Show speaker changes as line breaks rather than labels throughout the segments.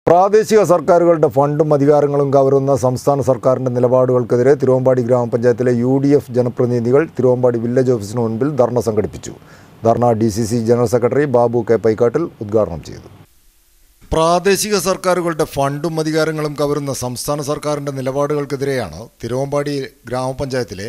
പ്രാദേശിക സർക്കാരുകളുടെ ഫണ്ടും അധികാരങ്ങളും കവരുന്ന സംസ്ഥാന സർക്കാരിന്റെ നിലപാടുകൾക്കെതിരെ തിരുവമ്പാടി ഗ്രാമപഞ്ചായത്തിലെ യു ഡി എഫ് ജനപ്രതിനിധികൾ തിരുവമ്പാടി വില്ലേജ് ഓഫീസിന് മുൻപിൽ ധർണ സംഘടിപ്പിച്ചു dharna D C C general secretary Babu K Paikkattil ഉദ്ഘാടനം ചെയ്തു പ്രാദേശിക സർക്കാരുകളുടെ ഫണ്ടും അധികാരങ്ങളും കവരുന്ന സംസ്ഥാന സർക്കാരിന്റെ നിലപാടുകൾക്കെതിരെയാണ് തിരുവമ്പാടി ഗ്രാമപഞ്ചായത്തിലെ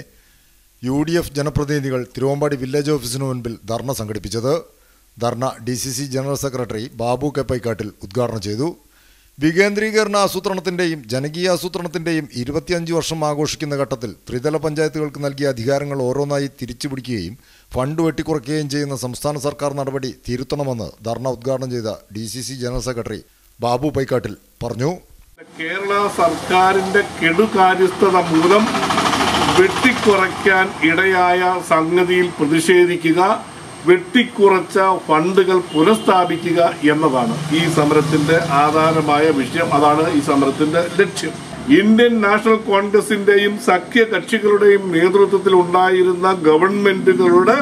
യു ഡി എഫ് ജനപ്രതിനിധികൾ തിരുവമ്പാടി വില്ലേജ് ഓഫീസിന് മുൻപിൽ ധർണ സംഘടിപ്പിച്ചത് dharna D C C general secretary Babu K Paikkattil ഉദ്ഘാടനം ചെയ്തു വികേന്ദ്രീകരണ ആസൂത്രണത്തിന്റെയും ജനകീയ ആസൂത്രണത്തിന്റെയും ഇരുപത്തിയഞ്ച് വർഷം ആഘോഷിക്കുന്ന ഘട്ടത്തിൽ ത്രിതല പഞ്ചായത്തുകൾക്ക് നൽകിയ അധികാരങ്ങൾ ഓരോന്നായി തിരിച്ചുപിടിക്കുകയും ഫണ്ട് വെട്ടിക്കുറയ്ക്കുകയും ചെയ്യുന്ന സംസ്ഥാന സർക്കാർ നടപടി തിരുത്തണമെന്ന് ധർണ ഉദ്ഘാടനം ചെയ്ത D C C general secretary Babu Paikkattil പറഞ്ഞു
കേരള സർക്കാരിന്റെ കെടുകാര്യസ്ഥത മൂലം വെട്ടിക്കുറയ്ക്കാൻ ഇടയായ സംഗതിയിൽ പ്രതിഷേധിക്കുക വെട്ടിക്കുറച്ച ഫണ്ടുകൾ പുനഃസ്ഥാപിക്കുക എന്നതാണ് ഈ സമരത്തിന്റെ ആധാരമായ വിഷയം അതാണ് ഈ സമരത്തിന്റെ ലക്ഷ്യം ഇന്ത്യൻ നാഷണൽ കോൺഗ്രസിന്റെയും സഖ്യ കക്ഷികളുടെയും നേതൃത്വത്തിൽ ഉണ്ടായിരുന്ന ഗവൺമെന്റുകളുടെ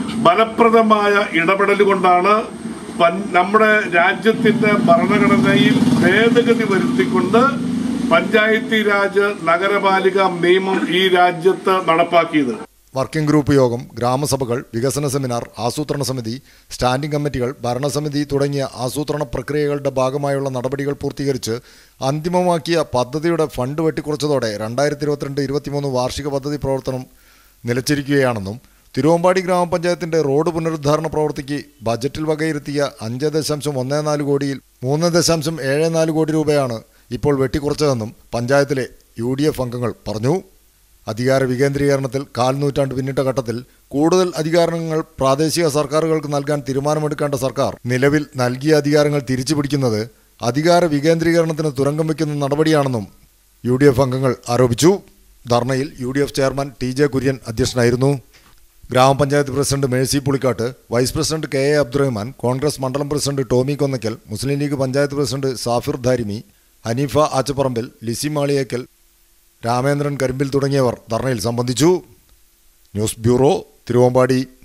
ഫലപ്രദമായ ഇടപെടൽ കൊണ്ടാണ് പൻ- നമ്മുടെ രാജ്യത്തിന്റെ ഭരണഘടനയിൽ ഭേദഗതി വരുത്തിക്കൊണ്ട് പഞ്ചായത്തി രാജ് നഗരപാലിക നിയമം ഈ രാജ്യത്ത് നടപ്പാക്കിയത്
വർക്കിംഗ് ഗ്രൂപ്പ് യോഗം ഗ്രാമസഭകൾ വികസന സെമിനാർ ആസൂത്രണ സമിതി സ്റ്റാൻഡിംഗ് കമ്മിറ്റികൾ ഭരണസമിതി തുടങ്ങിയ ആസൂത്രണ പ്രക്രിയകളുടെ ഭാഗമായുള്ള നടപടികൾ പൂർത്തീകരിച്ച് അന്തിമമാക്കിയ പദ്ധതിയുടെ ഫണ്ട് വെട്ടിക്കുറച്ചതോടെ രണ്ടായിരത്തി ഇരുപത്തിരണ്ട് ഇരുപത്തിമൂന്ന് വാർഷിക പദ്ധതി പ്രവർത്തനം നിലച്ചിരിക്കുകയാണെന്നും തിരുവമ്പാടി ഗ്രാമപഞ്ചായത്തിന്റെ റോഡ് പുനരുദ്ധാരണ പ്രവൃത്തിക്ക് ബജറ്റിൽ വകയിരുത്തിയ അഞ്ച് ദശാംശം ഒന്ന് നാല് കോടിയിൽ മൂന്ന് ദശാംശം ഏഴ് നാല് കോടി രൂപയാണ് ഇപ്പോൾ വെട്ടിക്കുറച്ചതെന്നും പഞ്ചായത്തിലെ യു ഡി എഫ് അംഗങ്ങൾ പറഞ്ഞു അധികാര വികേന്ദ്രീകരണത്തിൽ കാൽ നൂറ്റാണ്ട് പിന്നിട്ട ഘട്ടത്തിൽ കൂടുതൽ അധികാരങ്ങൾ പ്രാദേശിക സർക്കാരുകൾക്ക് നൽകാൻ തീരുമാനമെടുക്കേണ്ട സർക്കാർ നിലവിൽ നൽകിയ അധികാരങ്ങൾ തിരിച്ചു പിടിക്കുന്നത് അധികാര വികേന്ദ്രീകരണത്തിന് തുരങ്കം വയ്ക്കുന്ന നടപടിയാണെന്നും യു ഡി എഫ് അംഗങ്ങൾ ആരോപിച്ചു ധർണയിൽ U D F chairman T J Kurian അധ്യക്ഷനായിരുന്നു ഗ്രാമപഞ്ചായത്ത് president Mercy Pulikkattu vice president K A Abdurahman Congress മണ്ഡലം president Tommy Konnakkal Muslim League panchayat president Safir Dharimi Hanifa Achapparambil Lissy Maliyekkal Ramendran Karimbil തുടങ്ങിയവർ ധർണയിൽ സംബന്ധിച്ചു ന്യൂസ് ബ്യൂറോ തിരുവമ്പാടി